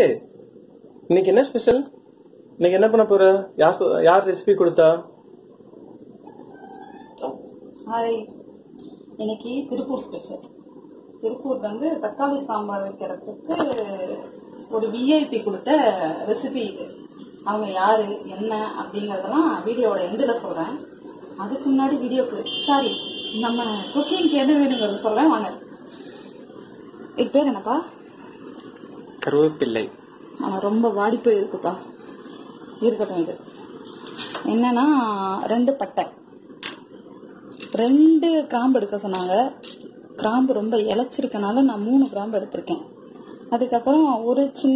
இன்னைக்கு என்ன ஸ்பெஷல் இன்னைக்கு என்ன பண்ண போற யார் சொ- யார் ரெசிபி கொடுத்தா ஹாய் இன்னைக்கு திருப்பூர் ஸ்பெஷல் திருப்பூர் வந்து தக்காளி சாம்பார் வைக்கிறதுக்கு ஒரு விஐபி கொடுத்த ரெசிபி இது அவங்க யாரு என்ன அப்படிங்கறதெல்லாம் வீடியோவோட எண்டில் சொல்றேன் அதுக்கு முன்னாடி வீடியோக்கு சாரி நம்ம குக்கிங்க்கு எது வேணுங்கிறத சொல்றேன் வாங்க இது பேர் என்னப்பா கருவேப்பிள்ளை ஆனா ரொம்ப வாடி போய் இருக்குப்பா இருக்கட்டும் இது என்னன்னா ரெண்டு பட்டை ரெண்டு கிராம்பு எடுக்க சொன்னாங்க கிராம்பு ரொம்ப இழைச்சிருக்கனால நான் மூணு கிராம்பு எடுத்திருக்கேன் அதுக்கப்புறம் ஒரு சின்ன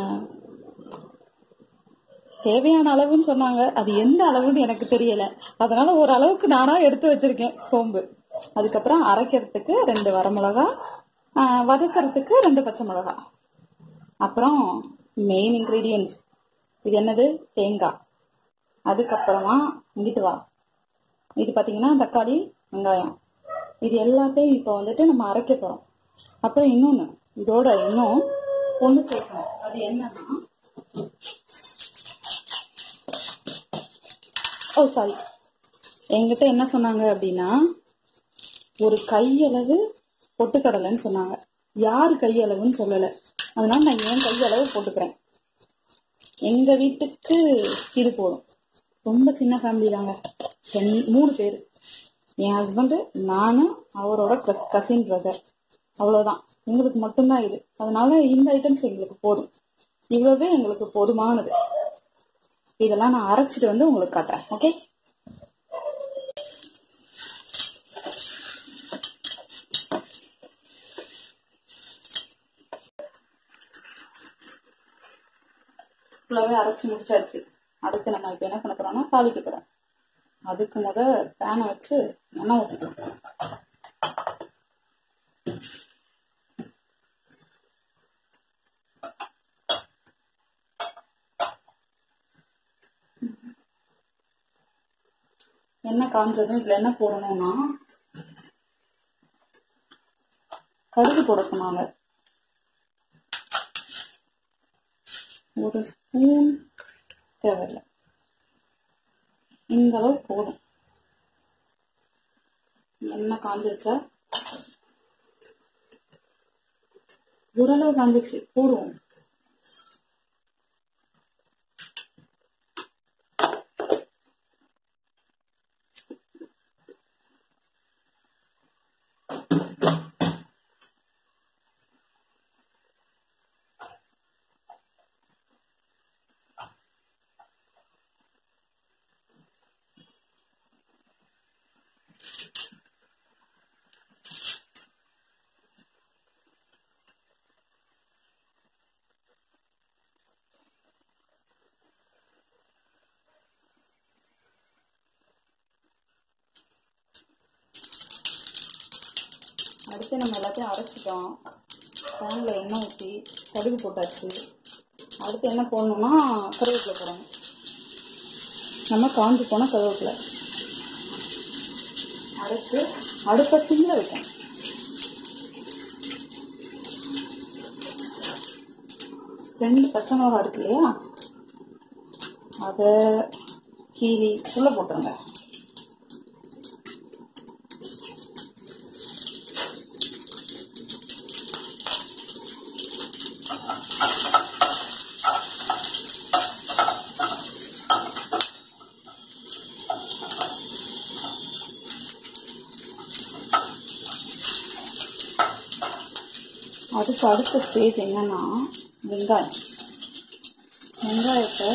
தேவையான அளவுன்னு சொன்னாங்க அது எந்த அளவுன்னு எனக்கு தெரியல அதனால ஒரு அளவுக்கு நானா எடுத்து வச்சிருக்கேன் சோம்பு அதுக்கப்புறம் அரைக்கிறதுக்கு ரெண்டு வரமிளகா ஆஹ், வதக்கறதுக்கு ரெண்டு பச்சை மிளகா அப்புறம் மெயின் இன்கிரீடியன்ஸ் இது என்னது தேங்காய் அதுக்கப்புறமா இங்கிட்டு வா இது பாத்தீங்கன்னா தக்காளி வெங்காயம் இது எல்லாத்தையும் இப்போ வந்துட்டு நம்ம அரைக்க போறோம் அப்புறம் இன்னொன்னு இதோட இன்னும் ஒண்ணு சேர்க்கணும் அது என்னன்னா ஓ சாரி என்கிட்ட என்ன சொன்னாங்க அப்படின்னா ஒரு கையளவு பொட்டுக்கடலைன்னு சொன்னாங்க யார் கையளவுன்னு சொல்லல அதனால நான் என் கையளவு போட்டுக்கிறேன் எங்க வீட்டுக்கு இது போதும் ரொம்ப சின்ன ஃபேமிலி தாங்க ரெண்- மூணு பேர் என் ஹஸ்பண்டு நானு அவரோட கசின் பிரதர் அவ்வளவுதான் எங்களுக்கு மட்டும்தான் இது அதனால இந்த ஐட்டம்ஸ் எங்களுக்கு போதும் இவ்வளவே எங்களுக்கு போதுமானது இதெல்லாம் நான் அரைச்சிட்டு வந்து உங்களுக்கு காட்டுறேன் ஓகே ஃபுல்லாவே அரைச்சி முடிச்சாச்சு அடுத்து நம்ம இப்ப என்ன பண்ண போறோம்னா தாளிக்க போறோம் அதுக்கு முத பேனை வச்சு எண்ணெய் ஊற்றிக்கலாம் எண்ணெய் காஞ்சதும் இதுல என்ன போடணும்னா கடுகு போட சொன்னாங்க ஒரு ஸ்பூன் தேவையில்லை இந்த அளவு போதும் எண்ணெய் காஞ்சிருச்சா ஓரளவு காஞ்சிருச்சு போடுவோம் அடுத்து நம்ம எல்லாத்தையும் அரைச்சிட்டோம் பேனில் எண்ணெய் ஊற்றி கடுகு போட்டாச்சு அடுத்து என்ன போடணும்னா கருவேப்பிலை போடணும் நம்ம காஞ்சி போன கருவேப்பிலை அடுத்து அடுப்பை சிம்மில் வைக்கணும் ரெண்டு பச்சை மிளகா இருக்கு இல்லையா அதை கீரி உள்ள போட்டுருங்க அதுக்கு அடுத்த ஸ்டேஜ் என்னன்னா வெங்காயம் வெங்காயத்தை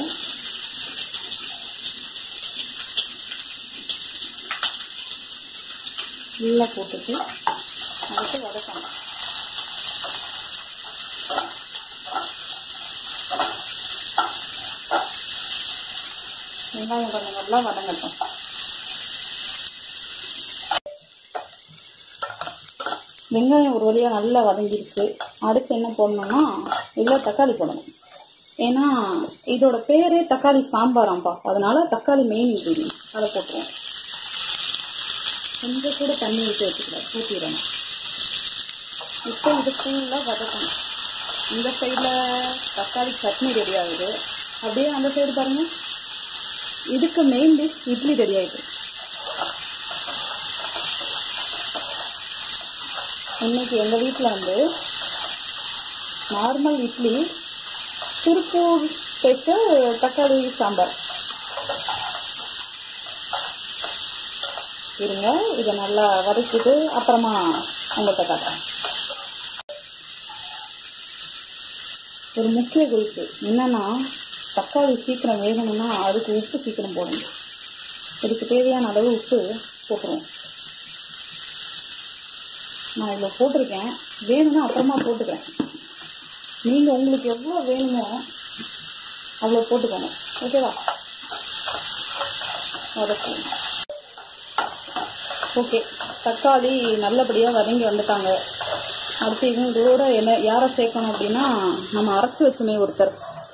உள்ள போட்டுட்டு அடுத்து வதக்கணும் வெங்காயம் கொஞ்சம் நல்லா வதங்கட்டும் வெங்காயம் ஒரு வழியா நல்லா வதங்கிருச்சு அடுத்து என்ன போடணும்னா இல்லை தக்காளி போடணும் ஏன்னா இதோட பேரே தக்காளி சாம்பாராம்பா அதனால தக்காளி மெயின் இன்க்ரீடியன்ட் அதை போட்டுருவோம் கொஞ்சம் கூட தண்ணி ஊற்றி வச்சுக்கூடாது ஊற்றிடணும் இப்போ இது ஃபுல்லாக வதக்கணும் இந்த சைடில் தக்காளி சட்னி ரெடி ஆகுது அப்படியே அந்த சைடு பாருங்க இதுக்கு மெயின் டிஷ் இட்லி ரெடி ஆயிடுது இன்னைக்கு எங்கள் வீட்டில் வந்து நார்மல் இட்லி திருப்பூர் ஸ்பெஷல் தக்காளி சாம்பார் இருங்க இதை நல்லா வதக்கிட்டு அப்புறமா உங்கள்கிட்ட காட்டுறேன் ஒரு முக்கிய குறிப்பு என்னன்னா தக்காளி சீக்கிரம் வேகணும்னா அதுக்கு உப்பு சீக்கிரம் போடணும் இதுக்கு தேவையான அளவு உப்பு போட்டுருவோம் நான் இவ்வளோ போட்டிருக்கேன் வேணும்னா அப்புறமா போட்டுக்கிறேன் நீங்கள் உங்களுக்கு எவ்வளோ வேணுமோ அவ்வளோ போட்டுக்கோங்க ஓகேவா வதக்குவோம் ஓகே தக்காளி நல்லபடியாக வதங்கி வந்துட்டாங்க அடுத்து இவங்களோட என்ன யாரை சேர்க்கணும் அப்படின்னா நம்ம அரைச்சி வச்சுமே ஒருத்தர்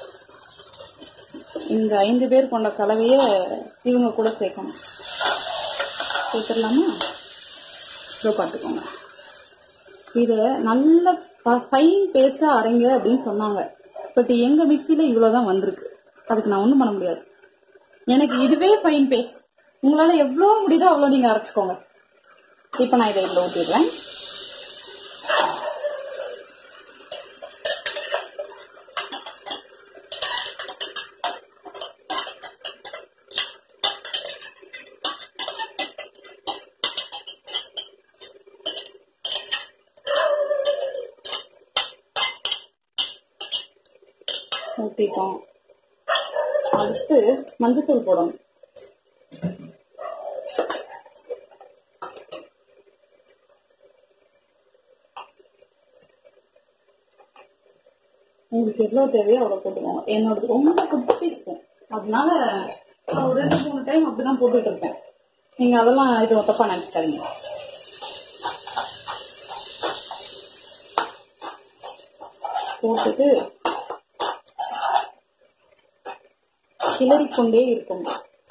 இந்த ஐந்து பேர் கொண்ட கலவையை இவங்க கூட சேர்க்கணும் சேர்த்துடலாமா இதோ பார்த்துக்கோங்க இதை நல்ல ஃபைன் பேஸ்ட்டாக அரைங்க அப்படின்னு சொன்னாங்க பட் எங்கள் மிக்சியில் இவ்வளோ தான் வந்திருக்கு அதுக்கு நான் ஒன்றும் பண்ண முடியாது எனக்கு இதுவே ஃபைன் பேஸ்ட் உங்களால் எவ்வளோ முடியுதோ அவ்வளோ நீங்கள் அரைச்சிக்கோங்க இப்போ நான் இதை இதில் ஊற்றிடுறேன் ஊற்றிட்டோம் அடுத்து மஞ்சத்தூள் போடணும் உங்களுக்கு எவ்வளோ தேவையோ அவ்வளோ போட்டுக்கோங்க என்னோட ரொம்ப குட்டி ஸ்பூன் அதனால நான் ஒரு ரெண்டு மூணு டைம் அப்படிதான் போட்டுட்டு இருப்பேன் நீங்க அதெல்லாம் இது தப்பா நினைச்சுக்காதீங்க போட்டுட்டு கிளறி கொண்டே இருக்கும்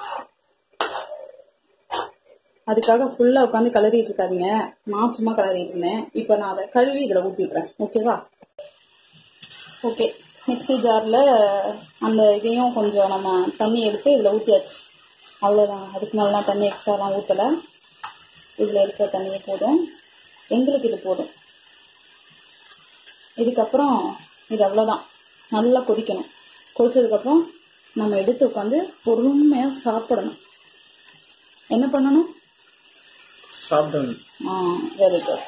அதுக்காக ஃபுல்லா உட்காந்து கிளறிட்டு இருக்காதீங்க நான் சும்மா கிளறிட்டு இருந்தேன் இப்போ நான் அதை கழுவி இதுல ஊத்திடுறேன் ஓகேவா ஓகே மிக்ஸி ஜாரில் அந்த இதையும் கொஞ்சம் நம்ம தண்ணி எடுத்து இதில் ஊற்றியாச்சு அவ்வளோதான் அதுக்கு மேலாம் தண்ணி எக்ஸ்ட்ராலாம் ஊற்றலை இதில் இருக்க தண்ணியே போதும் எங்களுக்கு இது போதும் இதுக்கப்புறம் இது அவ்வளோதான் நல்லா கொதிக்கணும் கொதிச்சதுக்கப்புறம் நம்ம எடுத்து உட்காந்து பொறுமையாக சாப்பிடணும் என்ன பண்ணணும் சாப்பிடணும் ஆ வெரி குட்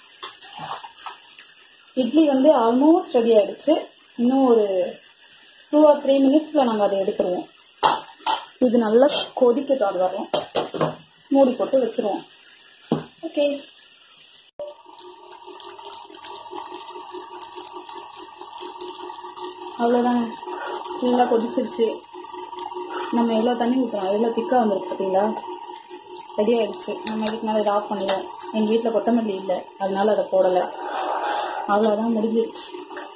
இட்லி வந்து ஆல்மோஸ்ட் ரெடி ஆயிடுச்சு இன்னும் ஒரு டூ ஆர் த்ரீ மினிட்ஸில் நாங்கள் அதை எடுத்துருவோம் இது நல்லா கொதிக்கட்டும் அது வரும் மூடி போட்டு வச்சிருவோம் ஓகே அவ்வளோதாங்க ஃபுல்லாக கொதிச்சிருச்சு நம்ம எவ்வளோ தண்ணி ஊற்றுறோம் எவ்வளோ திக்காக வந்துருக்கு பார்த்தீங்களா ரெடி ஆயிடுச்சு நம்ம இதுக்கு மேலே இதை ஆஃப் பண்ணிடுவோம் எங்கள் வீட்டில் கொத்தமல்லி இல்லை அதனால அதை போடலை அவ்வளோதான் முடிஞ்சிருச்சு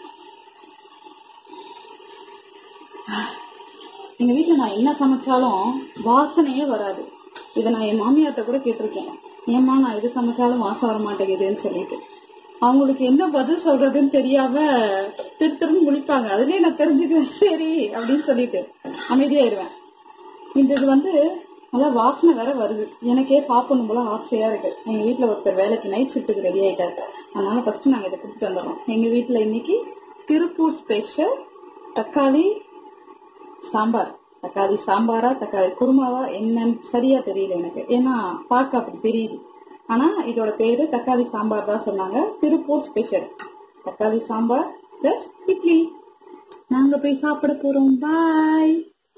எங்கள் வீட்டில் நான் என்ன சமைச்சாலும் வாசனையே வராது இதை நான் என் மாமியார்ட்ட கூட கேட்டிருக்கேன் ஏம்மா நான் எது சமைச்சாலும் வாசம் வர மாட்டேங்குதுன்னு சொல்லிட்டு அவங்களுக்கு என்ன பதில் சொல்றதுன்னு தெரியாம திரு திரும்ப முழிப்பாங்க அதுலயே நான் தெரிஞ்சுக்கிறேன் சரி அப்படின்னு சொல்லிட்டு அமைதியாயிருவேன் இந்த இது வந்து நல்லா வாசனை வேற வருது எனக்கே சாப்பிடணும் போல ஆசையா இருக்கு எங்க வீட்ல ஒருத்தர் வேலைக்கு நைட் ஷிஃப்ட்டுக்கு ரெடி ஆயிட்டாரு அதனால ஃபர்ஸ்ட் நாங்க இதை கொடுத்துட்டு வந்துடுறோம் எங்க வீட்ல இன்னைக்கு திருப்பூர் ஸ்பெஷல் தக்காளி சாம்பார் தக்காளி சாம்பாரா தக்காளி குருமாவா என்னன்னு சரியா தெரியல எனக்கு ஏன்னா பார்க்க அப்படி தெரியுது ஆனா இதோட பேரு தக்காளி சாம்பார் தான் சொன்னாங்க திருப்பூர் ஸ்பெஷல் தக்காளி சாம்பார் பிளஸ் இட்லி நாங்க போய் சாப்பிட போறோம் பாய்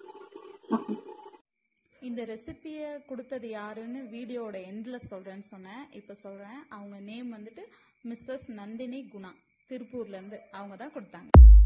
இந்த ரெசிபியை கொடுத்தது யாருன்னு வீடியோவோட எண்டில் சொல்கிறேன்னு சொன்னேன் இப்போ சொல்கிறேன் அவங்க நேம் வந்துட்டு மிஸ்ஸஸ் நந்தினி குணா திருப்பூர்லேருந்து அவங்க தான் கொடுத்தாங்க